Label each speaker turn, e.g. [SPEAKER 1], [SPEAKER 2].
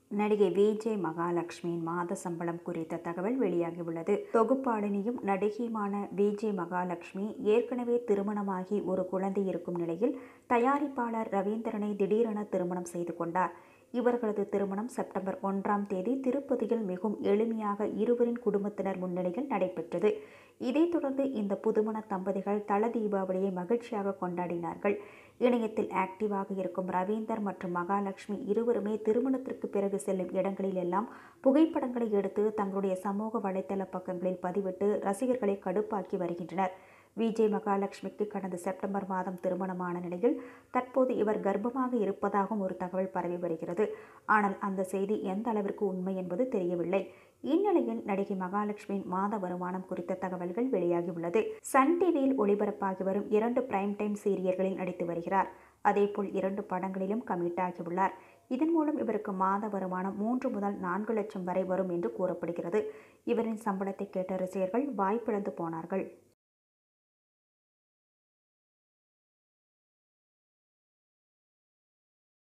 [SPEAKER 1] நடிகை விஜய் மகாலட்சுமியின் மாத சம்பளம் குறித்த தகவல் வெளியாகியுள்ளது தொகுப்பாளினியும் நடிகையுமான விஜய் மகாலட்சுமி ஏற்கனவே திருமணமாகி ஒரு குழந்தை இருக்கும் நிலையில் தயாரிப்பாளர் ரவீந்திரனை திடீரென திருமணம் செய்து கொண்டார் இவர்களது திருமணம் செப்டம்பர் ஒன்றாம் தேதி திருப்பதியில் மிகவும் எளிமையாக இருவரின் குடும்பத்தினர் முன்னிலையில் நடைபெற்றது இதைத் தொடர்ந்து இந்த புதுமண தம்பதிகள் தல தீபாவளியை மகிழ்ச்சியாக கொண்டாடினார்கள் இணையத்தில் ஆக்டிவாக இருக்கும் ரவீந்தர் மற்றும் மகாலட்சுமி இருவருமே திருமணத்திற்கு பிறகு செல்லும் இடங்களில் எல்லாம் புகைப்படங்களை எடுத்து தங்களுடைய சமூக வலைதள பக்கங்களில் பதிவிட்டு ரசிகர்களை கடுப்பாக்கி வருகின்றனர் விஜய் மகாலட்சுமிக்கு கடந்த செப்டம்பர் மாதம் திருமணமான நிலையில் தற்போது இவர் கர்ப்பமாக இருப்பதாகவும் ஒரு தகவல் பரவி வருகிறது ஆனால் அந்த செய்தி எந்த அளவிற்கு உண்மை என்பது தெரியவில்லை இந்நிலையில் நடிகை மகாலட்சுமியின் மாத வருமானம் குறித்த தகவல்கள் வெளியாகியுள்ளது சன் டிவியில் ஒளிபரப்பாகி வரும் இரண்டு பிரைம் டைம் சீரியல்களில் நடித்து வருகிறார் அதேபோல் இரண்டு படங்களிலும் கமிட் ஆகியுள்ளார் இதன் மூலம் இவருக்கு மாத வருமானம் மூன்று முதல் நான்கு லட்சம் வரை வரும் என்று கூறப்படுகிறது இவரின் சம்பளத்தை கேட்ட ரசிகர்கள் வாய்ப்பிழந்து போனார்கள்